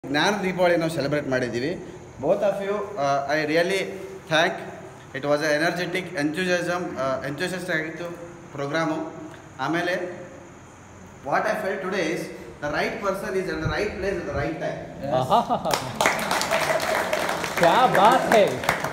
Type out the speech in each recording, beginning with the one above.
ಜ್ಞಾನ ದೀಪಾವಳಿ ನಾವು ಸೆಲೆಬ್ರೇಟ್ ಮಾಡಿದ್ದೀವಿ both of you I really thank it was a energetic enthusiasm enthusiast ಆಗಿತ್ತು programme ಆಮೇಲೆ what I fell today is the right person is at the right place at the right time क्या बात है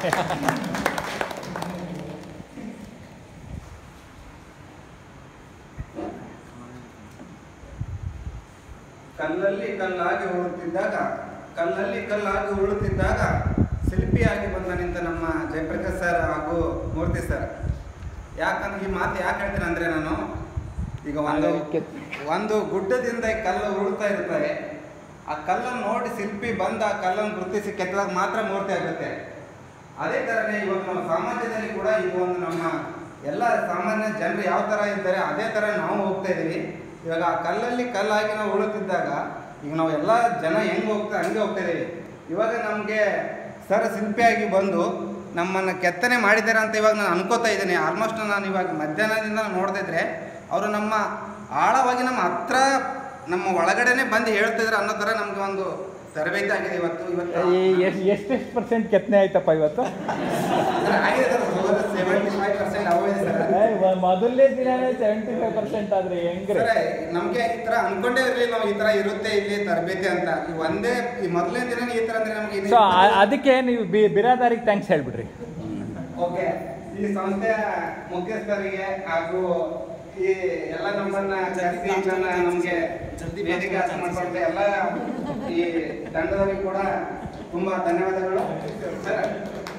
ಕಲ್ಲಲ್ಲಿ ಕಲ್ಲಾಗಿ ಉಳುತ್ತಿದ್ದಾಗ ಕಲ್ಲಲ್ಲಿ ಕಲ್ಲಾಗಿ ಉಳುತ್ತಿದ್ದಾಗ ಶಿಲ್ಪಿಯಾಗಿ ಬಂದ ನಿಂತ ನಮ್ಮ ಜಯಪ್ರಕಾಶ್ ಸರ್ ಹಾಗೂ ಮೂರ್ತಿ ಸರ್ ಯಾಕಂದ್ರೆ ಈ ಮಾತು ಯಾಕೆ ಹೇಳ್ತೀನಿ ಅಂದರೆ ನಾನು ಈಗ ಒಂದು ಒಂದು ಗುಡ್ಡದಿಂದ ಈ ಕಲ್ಲು ಉಳುತ್ತಾ ಇರ್ತಾರೆ ಆ ಕಲ್ಲನ್ನು ನೋಡಿ ಶಿಲ್ಪಿ ಬಂದು ಆ ಕಲ್ಲನ್ನು ಗುರುತಿಸಿ ಕೆತ್ತದಾಗ ಮಾತ್ರ ಮೂರ್ತಿ ಆಗುತ್ತೆ ಅದೇ ಥರನೇ ಇವಾಗ ನಮ್ಮ ಸಮಾಜದಲ್ಲಿ ಕೂಡ ಈಗ ಒಂದು ನಮ್ಮ ಎಲ್ಲ ಸಾಮಾನ್ಯ ಜನರು ಯಾವ ಥರ ಇದ್ದಾರೆ ಅದೇ ಥರ ನಾವು ಹೋಗ್ತಾ ಇದ್ದೀವಿ ಇವಾಗ ಆ ಕಲ್ಲಲ್ಲಿ ಕಲ್ಲಾಗಿ ನಾವು ಉಳುತ್ತಿದ್ದಾಗ ಈಗ ನಾವು ಎಲ್ಲ ಜನ ಹೆಂಗೆ ಹೋಗ್ತಾ ಹಂಗೆ ಹೋಗ್ತಾ ಇದ್ದೀವಿ ಇವಾಗ ನಮಗೆ ಸರ್ ಶಿಲ್ಪಿಯಾಗಿ ಬಂದು ನಮ್ಮನ್ನು ಕೆತ್ತನೆ ಮಾಡಿದ್ದಾರೆ ಅಂತ ಇವಾಗ ನಾನು ಅನ್ಕೋತಾ ಇದ್ದೀನಿ ಆಲ್ಮೋಸ್ಟ್ ನಾನು ಇವಾಗ ಮಧ್ಯಾಹ್ನದಿಂದ ನೋಡ್ತಾ ಇದ್ರೆ ಅವರು ನಮ್ಮ ಆಳವಾಗಿ ನಮ್ಮ ಹತ್ರ ನಮ್ಮ ಒಳಗಡೆನೆ ಬಂದು ಹೇಳ್ತಿದ್ರು ಅನ್ನೋ ಥರ ನಮಗೆ ಒಂದು ತರಬೇತಿ ಆಗಿದೆ ಇವತ್ತು ಇವತ್ತು ಎಷ್ಟೆಷ್ಟು ಪರ್ಸೆಂಟ್ ಕೆತ್ತನೆ ಆಯ್ತಪ್ಪ ಇವತ್ತು ಸರ್, ಆಗಿದೆ ಸರ್ ಸೆವೆಂಟಿ ಫೈವ್ ಪರ್ಸೆಂಟ್ ಆಗೋಗಿದೆ ಸರ್ ಮೊದಲನೇ ದಿನನೇ ಸೆವೆಂಟಿ ಫೈವ್ ಪರ್ಸೆಂಟ್ ಆದ್ರೆ ಹೆಂಗ್ರೆ ಸರ್ ನಮಗೆ ಈ ತರ ಅನ್ಕೊಂಡೇ ಇರಲಿಲ್ಲ ನಾವು ಈ ತರ ಇರುತ್ತೆ ಇಲ್ಲಿ ತರಬೇತಿ ಅಂತ ಈ ಒಂದೇ ಈ ಮೊದಲನೇ ದಿನ ಈ ತರ ಅಂದ್ರೆ ನಮಗೆ ಸೊ ಅದಕ್ಕೆ ನೀವು ಬಿ ಬಿರಾದಾರಿಗೆ ಥ್ಯಾಂಕ್ಸ್ ಹೇಳ್ಬಿಡ್ರಿ ಓಕೆ ಈ ಸಂಸ್ಥೆಯ ಮುಖ್ಯಸ್ಥರಿಗೆ ಹಾಗೂ ಈ ಎಲ್ಲ ನಮ್ಮನ್ನ ಕರೆಸಿ ನಮ್ಮನ್ನ ನಮ್ಗೆ ವೇದಿಕೆ ಹಾಸನ ಮಾಡ್ಕೊಳ್ತಾ ಎಲ್ಲ ಈ ತಂಡದವರಿಗೆ ಕೂಡ ತುಂಬಾ ಧನ್ಯವಾದಗಳು ಸರ್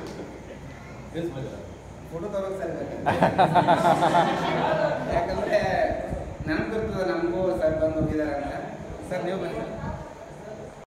ಫೋಟೋ ತಗೋಕ್ ಸರ್ ಯಾಕಂದ್ರೆ ನನಗೆ ಗೊತ್ತದ ನಮಗೂ ಸರ್ ಬಂದು ಹೋಗಿದ್ದಾರೆ ಅಂತ ಸರ್ ನೀವು ಬನ್ನಿ